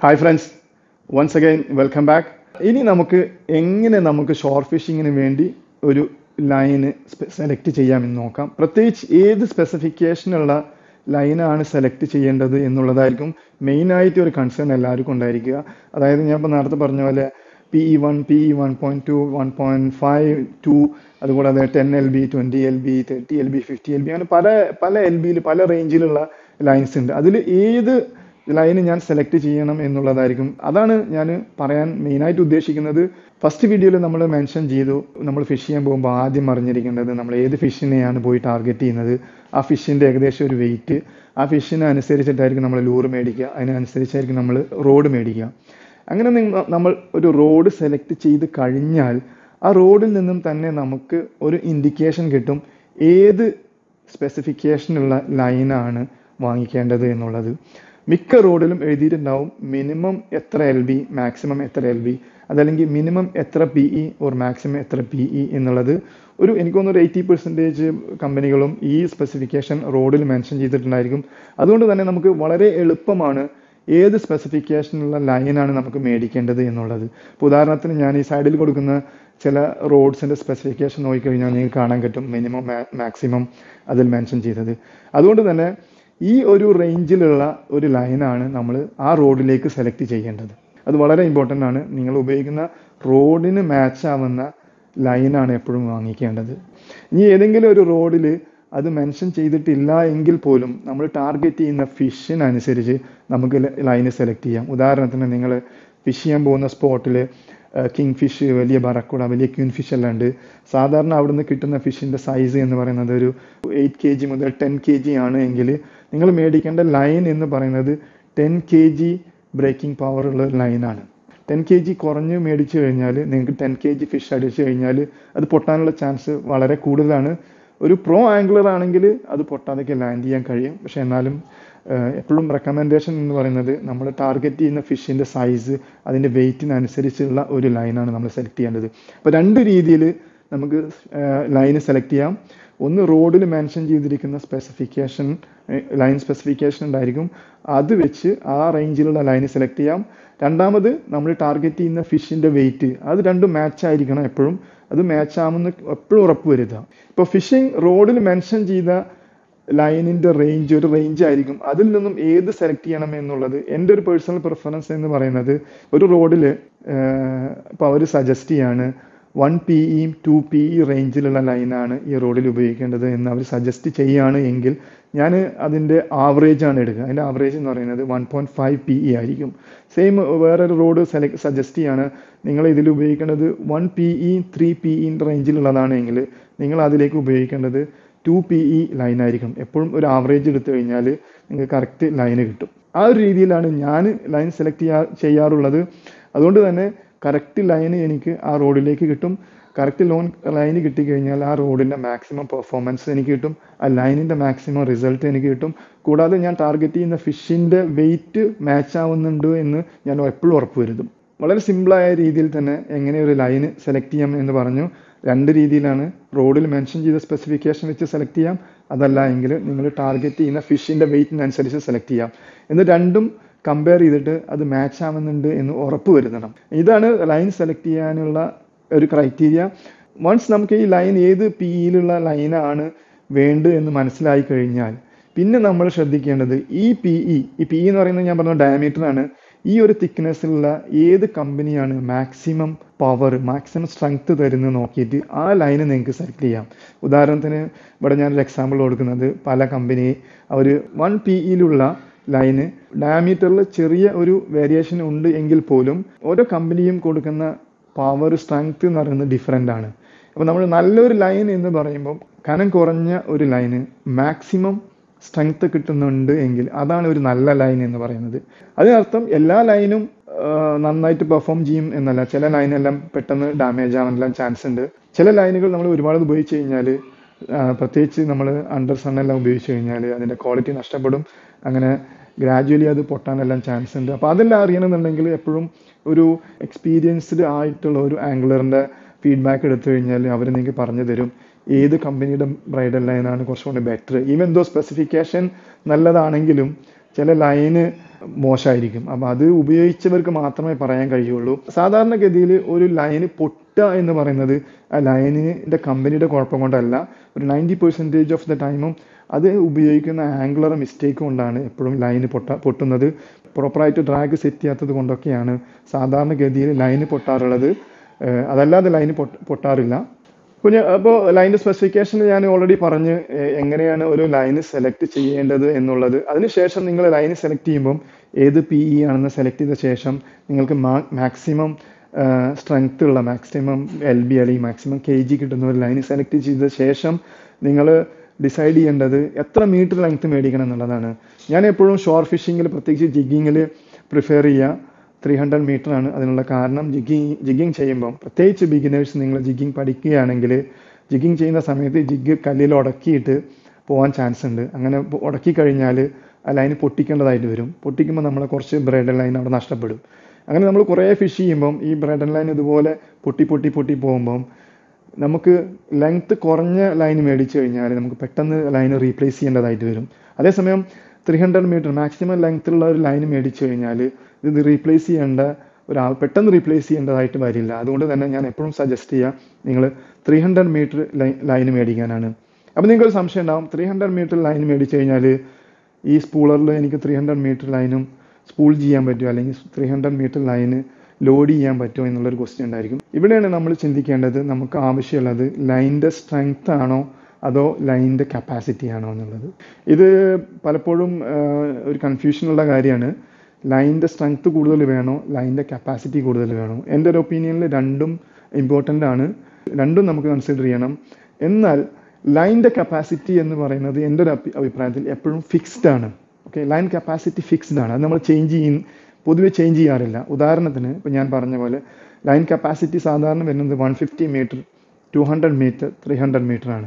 hi friends once again welcome back ഇനി നമുക്ക് എങ്ങനെ നമുക്ക് ഷോർട്ട് ഫിഷിങ്ങിന് വേണ്ടി ഒരു ലൈന് സെലക്ട് ചെയ്യാമെന്ന് നോക്കാം പ്രത്യേകിച്ച് ഏത് സ്പെസിഫിക്കേഷനുള്ള ലൈനാണ് സെലക്ട് ചെയ്യേണ്ടത് എന്നുള്ളതായിരിക്കും മെയിനായിട്ട് ഒരു കൺസേൺ എല്ലാവർക്കും ഉണ്ടായിരിക്കുക അതായത് ഞാൻ ഇപ്പോൾ നേരത്തെ പറഞ്ഞ പോലെ P E one P E one point two one point five two അതുകൂടാതെ ten L B twenty L B thirty L B fifty L B അങ്ങനെ പല പല എൽ ബിയിൽ പല റേഞ്ചിലുള്ള ലൈൻസ് ഉണ്ട് അതിൽ ഏത് ലൈന് ഞാൻ സെലക്ട് ചെയ്യണം എന്നുള്ളതായിരിക്കും അതാണ് ഞാൻ പറയാൻ മെയിനായിട്ട് ഉദ്ദേശിക്കുന്നത് ഫസ്റ്റ് വീഡിയോയിൽ നമ്മൾ മെൻഷൻ ചെയ്തു നമ്മൾ ഫിഷ് ചെയ്യാൻ പോകുമ്പോൾ ആദ്യം അറിഞ്ഞിരിക്കേണ്ടത് നമ്മൾ ഏത് ഫിഷിനെയാണ് പോയി ടാർഗറ്റ് ചെയ്യുന്നത് ആ ഫിഷിൻ്റെ ഏകദേശം ഒരു വെയിറ്റ് ആ ഫിഷിന് അനുസരിച്ചിട്ടായിരിക്കും നമ്മൾ ലൂറ് മേടിക്കുക അതിനനുസരിച്ചായിരിക്കും നമ്മൾ റോഡ് മേടിക്കുക അങ്ങനെ നിങ്ങ- നമ്മൾ ഒരു റോഡ് സെലക്ട് ചെയ്ത് കഴിഞ്ഞാൽ ആ റോഡിൽ നിന്നും തന്നെ നമുക്ക് ഒരു ഇൻഡിക്കേഷൻ കിട്ടും ഏത് സ്പെസിഫിക്കേഷനുള്ള ലൈനാണ് വാങ്ങിക്കേണ്ടത് എന്നുള്ളത് മിക്ക റോഡിലും എഴുതിയിട്ടുണ്ടാവും മിനിമം എത്ര എൽ ബി മാക്സിമം എത്ര എൽ ബി അതല്ലെങ്കിൽ മിനിമം എത്ര പി ഇ ഓർ മാക്സിമം എത്ര പി ഇ എന്നുള്ളത് ഒരു എനിക്ക് തോന്നുന്നു ഒരു എയ്റ്റി പെർസെൻറ്റേജ് കമ്പനികളും ഈ സ്പെസിഫിക്കേഷൻ റോഡിൽ മെൻഷൻ ചെയ്തിട്ടുണ്ടായിരിക്കും അതുകൊണ്ട് തന്നെ നമുക്ക് വളരെ എളുപ്പമാണ് ഏത് സ്പെസിഫിക്കേഷനുള്ള ലൈനാണ് നമുക്ക് മേടിക്കേണ്ടത് എന്നുള്ളത് ഇപ്പോൾ ഉദാഹരണത്തിന് ഞാൻ ഈ സൈഡിൽ കൊടുക്കുന്ന ചില റോഡ്സിൻ്റെ സ്പെസിഫിക്കേഷൻ നോക്കിക്കഴിഞ്ഞാൽ നിങ്ങൾക്ക് കാണാൻ പറ്റും മിനിമം മാക്സിമം അതിൽ മെൻഷൻ ചെയ്തത് അതുകൊണ്ട് തന്നെ ഈ ഒരു റേഞ്ചിലുള്ള ഒരു ലൈനാണ് നമ്മൾ ആ റോഡിലേക്ക് സെലക്ട് ചെയ്യേണ്ടത് അത് വളരെ ഇമ്പോർട്ടൻ്റ് ആണ് നിങ്ങൾ ഉപയോഗിക്കുന്ന റോഡിന് മാച്ച് ആവുന്ന ലൈനാണ് എപ്പോഴും വാങ്ങിക്കേണ്ടത് ഇനി ഏതെങ്കിലും ഒരു റോഡിൽ അത് മെൻഷൻ ചെയ്തിട്ടില്ല എങ്കിൽ പോലും നമ്മൾ ടാർഗറ്റ് ചെയ്യുന്ന ഫിഷിനനുസരിച്ച് നമുക്ക് ലൈന് സെലക്ട് ചെയ്യാം ഉദാഹരണത്തിന് നിങ്ങൾ ഫിഷ് ചെയ്യാൻ പോകുന്ന സ്പോട്ടിൽ കിങ് ഫിഷ് വലിയ ബറക്കുട വലിയ ക്യൂൻ ഫിഷ് എല്ലാം ഉണ്ട് സാധാരണ അവിടുന്ന് കിട്ടുന്ന ഫിഷിൻ്റെ സൈസ് എന്ന് പറയുന്നത് ഒരു എയ്റ്റ് കെ ജി മുതൽ ടെൻ കെ ജി ആണ് എങ്കിൽ നിങ്ങൾ മേടിക്കേണ്ട ലൈൻ എന്ന് പറയുന്നത് ten K G breaking power ഉള്ള ലൈനാണ് ടെൻ കെ ജി കുറഞ്ഞ് മേടിച്ചു കഴിഞ്ഞാൽ നിങ്ങൾക്ക് ടെൻ കെ ജി ഫിഷ് അടിച്ചു കഴിഞ്ഞാൽ അത് പൊട്ടാനുള്ള ചാൻസ് വളരെ കൂടുതലാണ് ഒരു പ്രോ ആംഗിളർ ആണെങ്കിൽ അത് പൊട്ടാതൊക്കെ ലാൻഡ് ചെയ്യാൻ കഴിയും പക്ഷെ എന്നാലും എപ്പോഴും റെക്കമെൻഡേഷൻ എന്ന് പറയുന്നത് നമ്മൾ ടാർഗറ്റ് ചെയ്യുന്ന ഫിഷിൻ്റെ സൈസ് അതിൻ്റെ വെയിറ്റിനനുസരിച്ചുള്ള ഒരു ലൈനാണ് നമ്മൾ സെലക്ട് ചെയ്യേണ്ടത് അപ്പോൾ രണ്ട് രീതിയിൽ നമുക്ക് ലൈന് സെലക്ട് ചെയ്യാം ഒന്ന് റോഡിൽ മെൻഷൻ ചെയ്തിരിക്കുന്ന സ്പെസിഫിക്കേഷൻ ലൈൻ സ്പെസിഫിക്കേഷൻ ഉണ്ടായിരിക്കും അത് വെച്ച് ആ റേഞ്ചിലുള്ള ലൈന് സെലക്ട് ചെയ്യാം രണ്ടാമത് നമ്മൾ ടാർഗറ്റ് ചെയ്യുന്ന ഫിഷിൻ്റെ വെയിറ്റ് അത് രണ്ടും മാച്ച് ആയിരിക്കണം എപ്പോഴും അത് മാച്ച് ആവുമെന്ന് എപ്പോഴും ഉറപ്പ് വരുത്തുക ഇപ്പോൾ ഫിഷിംഗ് റോഡിൽ മെൻഷൻ ചെയ്ത ലൈനിൻ്റെ റേഞ്ച് ഒരു റേഞ്ച് ആയിരിക്കും അതിൽ നിന്നും ഏത് സെലക്ട് ചെയ്യണം എന്നുള്ളത് എൻ്റെ ഒരു പേഴ്സണൽ പ്രിഫറൻസ് എന്ന് പറയുന്നത് ഒരു റോഡിൽ ഇപ്പോൾ അവർ സജസ്റ്റ് ചെയ്യാണ് വൺ പി ഇയും ടു പി ഇ റേഞ്ചിലുള്ള ലൈനാണ് ഈ റോഡിൽ ഉപയോഗിക്കേണ്ടത് എന്ന് അവർ സജസ്റ്റ് ചെയ്യുകയാണ് എങ്കിൽ ഞാൻ അതിൻ്റെ ആവറേജ് ആണ് എടുക്കുക അതിൻ്റെ ആവറേജ് എന്ന് പറയുന്നത് one point five P E ആയിരിക്കും സെയിം വേറൊരു റോഡ് സെലക്ട് സജസ്റ്റ് ചെയ്യാണ് നിങ്ങൾ ഇതിൽ ഉപയോഗിക്കേണ്ടത് one P E three P ഇൻ്റെ റേഞ്ചിലുള്ളതാണ് എങ്കിൽ നിങ്ങൾ അതിലേക്ക് ഉപയോഗിക്കേണ്ടത് ടു പി ഇ ലൈനായിരിക്കും എപ്പോഴും ഒരു ആവറേജ് എടുത്തു കഴിഞ്ഞാൽ നിങ്ങൾക്ക് കറക്റ്റ് ലൈന് കിട്ടും ആ ഒരു രീതിയിലാണ് ഞാൻ ലൈൻ സെലക്ട് ചെയ്യാ ചെയ്യാറുള്ളത് അതുകൊണ്ട് തന്നെ കറക്റ്റ് ലൈന് എനിക്ക് ആ റോഡിലേക്ക് കിട്ടും കറക്റ്റ് ലോൺ ലൈന് കിട്ടിക്കഴിഞ്ഞാൽ ആ റോഡിൻ്റെ മാക്സിമം പെർഫോമൻസ് എനിക്ക് കിട്ടും ആ ലൈനിൻ്റെ മാക്സിമം റിസൾട്ട് എനിക്ക് കിട്ടും കൂടാതെ ഞാൻ ടാർഗറ്റ് ചെയ്യുന്ന ഫിഷിൻ്റെ വെയിറ്റ് മാച്ച് ആവുന്നുണ്ട് എന്ന് ഞാൻ എപ്പോഴും ഉറപ്പ് വരുത്തും വളരെ സിമ്പിളായ രീതിയിൽ തന്നെ എങ്ങനെ ഒരു ലൈന് സെലക്ട് ചെയ്യാം എന്ന് പറഞ്ഞു രണ്ട് രീതിയിലാണ് റോഡിൽ മെൻഷൻ ചെയ്ത സ്പെസിഫിക്കേഷൻ വെച്ച് സെലക്ട് ചെയ്യാം അതല്ല എങ്കിൽ നിങ്ങൾ ടാർഗറ്റ് ചെയ്യുന്ന ഫിഷിൻ്റെ വെയിറ്റിനനുസരിച്ച് സെലക്ട് ചെയ്യാം എന്ന് രണ്ടും കമ്പയർ ചെയ്തിട്ട് അത് മാച്ച് ആവുന്നുണ്ട് എന്ന് ഉറപ്പ് വരുത്തണം ഇതാണ് ലൈൻ സെലക്ട് ചെയ്യാനുള്ള ഒരു ക്രൈറ്റീരിയ വൺസ് നമുക്ക് ഈ ലൈൻ ഏത് പി ഇയിലുള്ള ലൈനാണ് വേണ്ടത് എന്ന് മനസ്സിലായി കഴിഞ്ഞാൽ പിന്നെ നമ്മൾ ശ്രദ്ധിക്കേണ്ടത് ഈ പി ഇ ഈ പി എന്ന് പറയുന്നത് ഞാൻ പറഞ്ഞ ഡയമീറ്റർ ആണ് ഈ ഒരു തിക്നെസ്സിലുള്ള ഏത് കമ്പനിയാണ് മാക്സിമം പവർ മാക്സിമം സ്ട്രെങ്ത് തരുന്നത് നോക്കിയിട്ട് ആ ലൈന് നിങ്ങൾക്ക് സെലക്ട് ചെയ്യാം ഉദാഹരണത്തിന് ഇവിടെ ഞാനൊരു എക്സാമ്പിൾ കൊടുക്കുന്നത് പല കമ്പനി അവർ വൺ പി ഇയിലുള്ള ലൈന് ഡയമീറ്ററിൽ ചെറിയ ഒരു വേരിയേഷൻ ഉണ്ട് എങ്കിൽ പോലും ഓരോ കമ്പനിയും കൊടുക്കുന്ന പവർ സ്ട്രെങ്ത് എന്ന് പറയുന്നത് ഡിഫറെൻ്റ് ആണ് അപ്പോൾ നമ്മൾ നല്ലൊരു ലൈൻ എന്ന് പറയുമ്പോൾ കനം കുറഞ്ഞ ഒരു ലൈന് മാക്സിമം സ്ട്രെങ്ത് കിട്ടുന്നുണ്ട് എങ്കിൽ അതാണ് ഒരു നല്ല ലൈൻ എന്ന് പറയുന്നത് അതിനർത്ഥം എല്ലാ ലൈനും നന്നായിട്ട് പെർഫോം ചെയ്യും എന്നല്ല ചില ലൈനെല്ലാം പെട്ടെന്ന് ഡാമേജ് ആവാനെല്ലാം ചാൻസ് ഉണ്ട് ചില ലൈനുകൾ നമ്മൾ ഒരുപാട് ഉപയോഗിച്ച് കഴിഞ്ഞാൽ പ്രത്യേകിച്ച് നമ്മൾ അണ്ടർ സണ്ണെല്ലാം ഉപയോഗിച്ച് കഴിഞ്ഞാൽ അതിൻ്റെ ക്വാളിറ്റി നഷ്ടപ്പെടും അങ്ങനെ ഗ്രാജുവലി അത് പൊട്ടാനെല്ലാം ചാൻസ് ഉണ്ട് അപ്പോൾ അതെല്ലാം അറിയണമെന്നുണ്ടെങ്കിൽ എപ്പോഴും ഒരു എക്സ്പീരിയൻസ്ഡ് ആയിട്ടുള്ള ഒരു ആംഗിളറിൻ്റെ ഫീഡ്ബാക്ക് എടുത്തു കഴിഞ്ഞാൽ അവർ നിങ്ങൾക്ക് പറഞ്ഞു തരും ഏത് കമ്പനിയുടെ ബ്രൈഡൽ ലൈനാണ് കുറച്ചുകൂടി ബെറ്റർ ഈവൻ ദോ സ്പെസിഫിക്കേഷൻ നല്ലതാണെങ്കിലും ചില ലൈന് മോശമായിരിക്കും അപ്പോൾ അത് ഉപയോഗിച്ചവർക്ക് മാത്രമേ പറയാൻ കഴിയുള്ളൂ സാധാരണഗതിയിൽ ഒരു ലൈന് പൊട്ടുക എന്ന് പറയുന്നത് ആ ലൈനിൻ്റെ കമ്പനിയുടെ കുഴപ്പം കൊണ്ടല്ല ഒരു നയൻറ്റി പെർസെൻറ്റേജ് ഓഫ് ദ ടൈമും അത് ഉപയോഗിക്കുന്ന ആംഗുലർ മിസ്റ്റേക്ക് കൊണ്ടാണ് എപ്പോഴും ലൈന് പൊട്ട പൊട്ടുന്നത് പ്രോപ്പറായിട്ട് ഡ്രാഗ് സെറ്റ് ചെയ്യാത്തത് കൊണ്ടൊക്കെയാണ് സാധാരണഗതിയിൽ ലൈന് പൊട്ടാറുള്ളത് ഏഹ് അതല്ലാതെ ലൈന് പൊട്ട പൊട്ടാറില്ല കുഞ്ഞ് അപ്പോൾ ലൈനിൻ്റെ സ്പെസിഫിക്കേഷൻ ഞാൻ ഓൾറെഡി പറഞ്ഞ് എ- എങ്ങനെയാണ് ഒരു ലൈന് സെലക്ട് ചെയ്യേണ്ടത് എന്നുള്ളത് അതിനുശേഷം നിങ്ങൾ ലൈന് സെലക്ട് ചെയ്യുമ്പം ഏത് പി ഇ ആണെന്ന് സെലക്ട് ചെയ്ത ശേഷം നിങ്ങൾക്ക് മാക്സിമം സ്ട്രെങ്ത് ഉള്ള മാക്സിമം എൽ ബി അല്ലെങ്കിൽ മാക്സിമം കെ ജി കിട്ടുന്ന ഒരു ലൈന് സെലക്ട് ചെയ്ത ശേഷം നിങ്ങൾ ഡിസൈഡ് ചെയ്യേണ്ടത് എത്ര മീറ്റർ ലെങ്ത് മേടിക്കണം എന്നുള്ളതാണ് ഞാൻ എപ്പോഴും ഷോർ ഫിഷിങ്ങിൽ പ്രത്യേകിച്ച് ജിഗിങ്ങിൽ പ്രിഫർ ചെയ്യുക ത്രീ ഹൺഡ്രഡ് മീറ്റർ ആണ് അതിനുള്ള കാരണം ജിഗിങ് ജിഗിങ് ചെയ്യുമ്പോൾ പ്രത്യേകിച്ച് ബിഗിനേഴ്സ് നിങ്ങൾ ജിഗിങ് പഠിക്കുകയാണെങ്കിൽ ജിഗിങ് ചെയ്യുന്ന സമയത്ത് ജിഗ് കല്ലിൽ ഉടക്കിയിട്ട് പോകാൻ ചാൻസ് ഉണ്ട് അങ്ങനെ പൊ- ഉടക്കി കഴിഞ്ഞാൽ ആ ലൈൻ പൊട്ടിക്കേണ്ടതായിട്ട് വരും പൊട്ടിക്കുമ്പോൾ നമ്മളെ കുറച്ച് ബ്രൈഡൽ ലൈൻ അവിടെ നഷ്ടപ്പെടും അങ്ങനെ നമ്മൾ കുറേ ഫിഷ് ചെയ്യുമ്പം ഈ ബ്രൈഡൽ ലൈൻ ഇതുപോലെ പൊട്ടി പൊട്ടി പൊട്ടി പോകുമ്പം നമുക്ക് ലെങ്ത് കുറഞ്ഞ ലൈൻ മേടിച്ചു കഴിഞ്ഞാൽ നമുക്ക് പെട്ടെന്ന് ലൈൻ റീപ്ലേസ് ചെയ്യേണ്ടതായിട്ട് വരും അതേസമയം ത്രീ ഹൺഡ്രഡ് മീറ്റർ മാക്സിമം ലെങ്ത്തുള്ള ഒരു ലൈൻ മേടിച്ചു കഴിഞ്ഞാൽ ഇത് റീപ്ലേസ് ചെയ്യേണ്ട ഒരാൾ പെട്ടെന്ന് റീപ്ലേസ് ചെയ്യേണ്ടതായിട്ട് വരില്ല അതുകൊണ്ട് തന്നെ ഞാൻ എപ്പോഴും സജസ്റ്റ് ചെയ്യുക നിങ്ങൾ ത്രീ ഹൺഡ്രഡ് മീറ്റർ ലൈൻ മേടിക്കാനാണ് അപ്പോൾ നിങ്ങൾക്ക് സംശയം ഉണ്ടാവും ത്രീ ഹൺഡ്രഡ് മീറ്റർ ലൈൻ മേടിച്ചു കഴിഞ്ഞാൽ ഈ സ്പൂളറിൽ എനിക്ക് ത്രീ ഹൺഡ്രഡ് മീറ്റർ ലൈനും സ്പൂൾ ചെയ്യാൻ പറ്റുമോ അല്ലെങ്കിൽ ത്രീ ഹൺഡ്രഡ് മീറ്റർ ലൈന് ലോഡ് ചെയ്യാൻ പറ്റുമോ എന്നുള്ളൊരു ക്വസ്റ്റ്യൻ ഉണ്ടായിരിക്കും ഇവിടെയാണ് നമ്മൾ ചിന്തിക്കേണ്ടത് നമുക്ക് ആവശ്യമുള്ളത് ലൈനിൻ്റെ സ്ട്രെങ്ത് ആണോ അതോ ലൈനിൻ്റെ കപ്പാസിറ്റി ആണോ എന്നുള്ളത് ഇത് പലപ്പോഴും ആ, ഒരു കൺഫ്യൂഷനുള്ള കാര്യമാണ് ലൈനിൻ്റെ സ്ട്രെങ്ത് കൂടുതൽ വേണോ ലൈനിൻ്റെ കപ്പാസിറ്റി കൂടുതൽ വേണോ എൻ്റെ ഒരു ഒപ്പീനിയനിൽ രണ്ടും ഇമ്പോർട്ടൻ്റ് ആണ് രണ്ടും നമുക്ക് കൺസിഡർ ചെയ്യണം എന്നാൽ ലൈനിൻ്റെ കപ്പാസിറ്റി എന്ന് പറയുന്നത് എൻ്റെ ഒരു അഭി- അഭിപ്രായത്തിൽ എപ്പോഴും ഫിക്സ്ഡ് ആണ് ഓക്കെ ലൈൻ കപ്പാസിറ്റി ഫിക്സ്ഡ് ആണ് അത് നമ്മൾ ചേഞ്ച് ചെയ്യും പൊതുവെ ചേഞ്ച് ചെയ്യാറില്ല ഉദാഹരണത്തിന് ഇപ്പം ഞാൻ പറഞ്ഞ പോലെ ലൈൻ കപ്പാസിറ്റി സാധാരണ വരുന്നത് one fifty metre two hundred metre three hundred metre ആണ്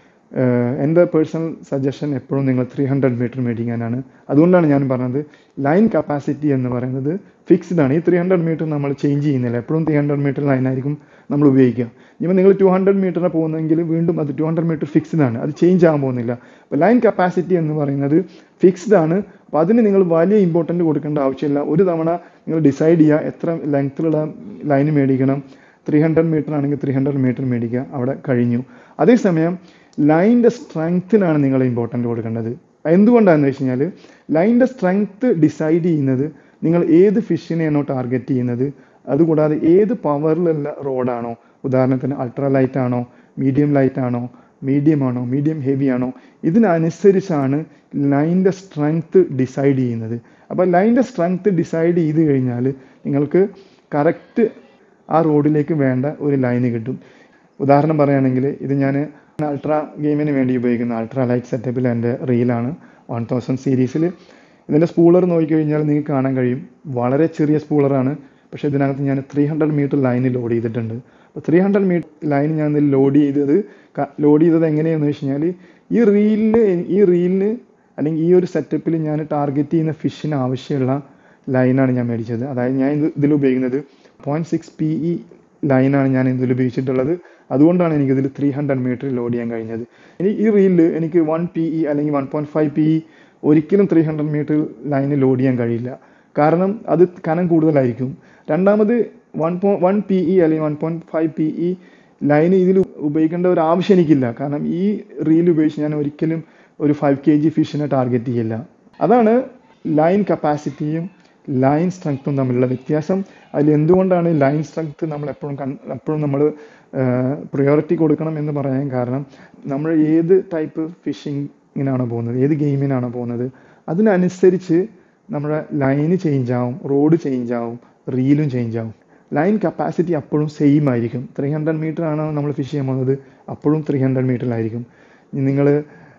ഏഹ് എൻ്റെ പേഴ്സണൽ സജഷൻ എപ്പോഴും നിങ്ങൾ ത്രീ ഹൺഡ്രഡ് മീറ്റർ മേടിക്കാനാണ് അതുകൊണ്ടാണ് ഞാൻ പറഞ്ഞത് ലൈൻ കപ്പാസിറ്റി എന്ന് പറയുന്നത് ഫിക്സ്ഡ് ആണ് ഈ ത്രീ ഹൺഡ്രഡ് മീറ്റർ നമ്മൾ ചേഞ്ച് ചെയ്യുന്നില്ല എപ്പോഴും ത്രീ ഹൺഡ്രഡ് മീറ്റർ ലൈനായിരിക്കും നമ്മൾ ഉപയോഗിക്കുക ഇനിയിപ്പോൾ നിങ്ങൾ ടു ഹൺഡ്രഡ് മീറ്ററിന് പോകുന്നെങ്കിൽ വീണ്ടും അത് ടു ഹൺഡ്രഡ് മീറ്റർ ഫിക്സ്ഡ് ആണ് അത് ചേഞ്ച് ആകാൻ പോകുന്നില്ല അപ്പോൾ ലൈൻ കപ്പാസിറ്റി എന്ന് പറയുന്നത് ഫിക്സ്ഡ് ആണ് അപ്പോൾ അതിന് നിങ്ങൾ വലിയ ഇമ്പോർട്ടൻ്റ് കൊടുക്കേണ്ട ആവശ്യമില്ല ഒരു തവണ നിങ്ങൾ ഡിസൈഡ് ചെയ്യുക എത്ര ലെങ്ത്തിലുള്ള ലൈൻ മേടിക്കണം ത്രീ ഹൺഡ്രഡ് മീറ്റർ ആണെങ്കിൽ ത്രീ ഹൺഡ്രഡ് മീറ്റർ മേടിക്കുക അവിടെ കഴിഞ്ഞു അതേസമയം ലൈനിൻ്റെ സ്ട്രെങ്ത്തിനാണ് നിങ്ങൾ ഇമ്പോർട്ടൻ്റ് കൊടുക്കേണ്ടത് എന്തുകൊണ്ടാണെന്ന് വെച്ച് കഴിഞ്ഞാൽ ലൈനിൻ്റെ സ്ട്രെങ്ത്ത് ഡിസൈഡ് ചെയ്യുന്നത് നിങ്ങൾ ഏത് ഫിഷിനെയാണോ ടാർഗറ്റ് ചെയ്യുന്നത് അതുകൂടാതെ ഏത് പവറിലുള്ള റോഡാണോ ഉദാഹരണത്തിന് അൾട്രാ ലൈറ്റ് ആണോ മീഡിയം ലൈറ്റ് ആണോ മീഡിയം ആണോ മീഡിയം ഹെവി ആണോ ഇതിനനുസരിച്ചാണ് ലൈനിൻ്റെ സ്ട്രെങ്ത്ത് ഡിസൈഡ് ചെയ്യുന്നത് അപ്പോൾ ലൈനിൻ്റെ സ്ട്രെങ്ത്ത് ഡിസൈഡ് ചെയ്ത് കഴിഞ്ഞാൽ നിങ്ങൾക്ക് കറക്റ്റ് ആ റോഡിലേക്ക് വേണ്ട ഒരു ലൈന് കിട്ടും ഉദാഹരണം പറയുകയാണെങ്കിൽ ഇത് ഞാൻ അൾട്രാ ഗെയിമിന് വേണ്ടി ഉപയോഗിക്കുന്ന അൾട്രാ ലൈറ്റ് സെറ്റപ്പിൽ എൻ്റെ റീലാണ് വൺ തൗസൻഡ് സീരീസിൽ ഇതിൻ്റെ സ്പൂളർ നോക്കിക്കഴിഞ്ഞാൽ നിങ്ങൾക്ക് കാണാൻ കഴിയും വളരെ ചെറിയ സ്പൂളറാണ് പക്ഷേ ഇതിനകത്ത് ഞാൻ ത്രീ ഹൺഡ്രഡ് മീറ്റർ ലൈന് ലോഡ് ചെയ്തിട്ടുണ്ട് അപ്പോൾ ത്രീ ഹൺഡ്രഡ് മീറ്റർ ലൈൻ ഞാൻ ഇതിൽ ലോഡ് ചെയ്തത് ലോഡ് ചെയ്തത് എങ്ങനെയാണെന്ന് വെച്ച് കഴിഞ്ഞാൽ ഈ റീലിന് ഈ റീലിന് അല്ലെങ്കിൽ ഈ ഒരു സെറ്റപ്പിൽ ഞാൻ ടാർഗറ്റ് ചെയ്യുന്ന ഫിഷിന് ആവശ്യമുള്ള ലൈനാണ് ഞാൻ മേടിച്ചത് അതായത് ഞാൻ ഇത് ഇതിൽ ഉപയോഗിക്കുന്നത് പോയിൻറ്റ് സിക്സ് പി ഇ ലൈനാണ് ഞാൻ ഇതിൽ ഉപയോഗിച്ചിട്ടുള്ളത് അതുകൊണ്ടാണ് എനിക്കിതിൽ ത്രീ ഹൺഡ്രഡ് മീറ്റർ ലോഡ് ചെയ്യാൻ കഴിഞ്ഞത് ഇനി ഈ റീലിൽ എനിക്ക് വൺ പി ഇ അല്ലെങ്കിൽ one point five P E ഒരിക്കലും ത്രീ ഹൺഡ്രഡ് മീറ്റർ ലൈന് ലോഡ് ചെയ്യാൻ കഴിയില്ല കാരണം അത് കനം കൂടുതലായിരിക്കും രണ്ടാമത് വൺ പോ വൺ പി ഇ അല്ലെങ്കിൽ one point five P E ലൈന് ഇതിൽ ഉപയോഗിക്കേണ്ട ഒരു ആവശ്യം എനിക്കില്ല കാരണം ഈ റീൽ ഉപയോഗിച്ച് ഞാൻ ഒരിക്കലും ഒരു ഫൈവ് കെ ജി ഫിഷിനെ ടാർഗറ്റ് ചെയ്യില്ല അതാണ് ലൈൻ കപ്പാസിറ്റിയും ലൈൻ സ്ട്രെങ്ത്തും തമ്മിലുള്ള വ്യത്യാസം അതിൽ എന്തുകൊണ്ടാണ് ലൈൻ സ്ട്രെങ്ത്ത് നമ്മൾ എപ്പോഴും കൺ എപ്പോഴും നമ്മൾ പ്രയോറിറ്റി കൊടുക്കണം എന്ന് പറയാൻ കാരണം നമ്മൾ ഏത് ടൈപ്പ് ഫിഷിങ്ങിനാണോ പോകുന്നത് ഏത് ഗെയിമിനാണോ പോകുന്നത് അതിനനുസരിച്ച് നമ്മുടെ ലൈന് ചേഞ്ച് ആവും റോഡ് ചേഞ്ച് ആവും റീലും ചേഞ്ച് ആവും ലൈൻ കപ്പാസിറ്റി അപ്പോഴും സെയിം ആയിരിക്കും ത്രീ ഹൺഡ്രഡ് മീറ്റർ ആണോ നമ്മൾ ഫിഷ് ചെയ്യാൻ പോകുന്നത് അപ്പോഴും ത്രീ ഹൺഡ്രഡ് മീറ്ററിലായിരിക്കും നിങ്ങൾ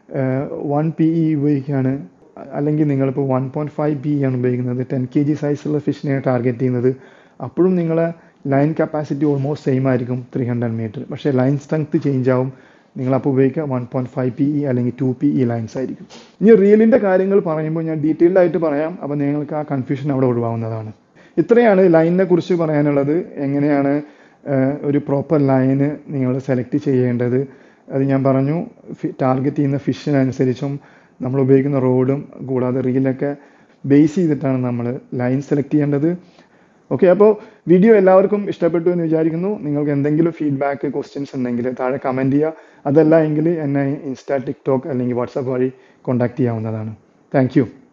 വൺ പി ഇ ഉപയോഗിക്കുകയാണ് അല്ലെങ്കിൽ നിങ്ങളിപ്പോൾ വൺ പോയിൻറ്റ് ഫൈവ് പി ആണ് ഉപയോഗിക്കുന്നത് ടെൻ കെ ജി സൈസുള്ള ഫിഷിനെ ടാർഗറ്റ് ചെയ്യുന്നത് അപ്പോഴും നിങ്ങളെ ലൈൻ കപ്പാസിറ്റി ഓൾമോസ്റ്റ് സെയിം ആയിരിക്കും ത്രീ ഹൺഡ്രഡ് മീറ്റർ പക്ഷേ ലൈൻ സ്ട്രെങ്ത് ചേഞ്ച് ആവും നിങ്ങൾ അപ്പോൾ ഉപയോഗിക്കുക one point five P E അല്ലെങ്കിൽ ടു പി ഇ ലൈൻസ് ആയിരിക്കും ഇനി റീലിൻ്റെ കാര്യങ്ങൾ പറയുമ്പോൾ ഞാൻ ഡീറ്റെയിൽഡ് ആയിട്ട് പറയാം അപ്പോൾ നിങ്ങൾക്ക് ആ കൺഫ്യൂഷൻ അവിടെ ഒഴിവാവുന്നതാണ് ഇത്രയാണ് ലൈനിനെ കുറിച്ച് പറയാനുള്ളത് എങ്ങനെയാണ് ഏഹ്, ഒരു പ്രോപ്പർ ലൈന് നിങ്ങൾ സെലക്ട് ചെയ്യേണ്ടത് അത് ഞാൻ പറഞ്ഞു ടാർഗറ്റ് ചെയ്യുന്ന ഫിഷിനനുസരിച്ചും നമ്മൾ ഉപയോഗിക്കുന്ന റോഡും കൂടാതെ റീലൊക്കെ ബേസ് ചെയ്തിട്ടാണ് നമ്മൾ ലൈൻ സെലക്ട് ചെയ്യേണ്ടത് ഓക്കെ അപ്പോൾ വീഡിയോ എല്ലാവർക്കും ഇഷ്ടപ്പെട്ടു എന്ന് വിചാരിക്കുന്നു നിങ്ങൾക്ക് എന്തെങ്കിലും ഫീഡ്ബാക്ക് ക്വസ്റ്റ്യൻസ് ഉണ്ടെങ്കിൽ താഴെ കമൻറ്റ് ചെയ്യുക അതല്ല എങ്കിൽ എന്നെ ഇൻസ്റ്റാ ടിക്ടോക്ക് അല്ലെങ്കിൽ വാട്സാപ്പ് വഴി കോൺടാക്ട് ചെയ്യാവുന്നതാണ് താങ്ക്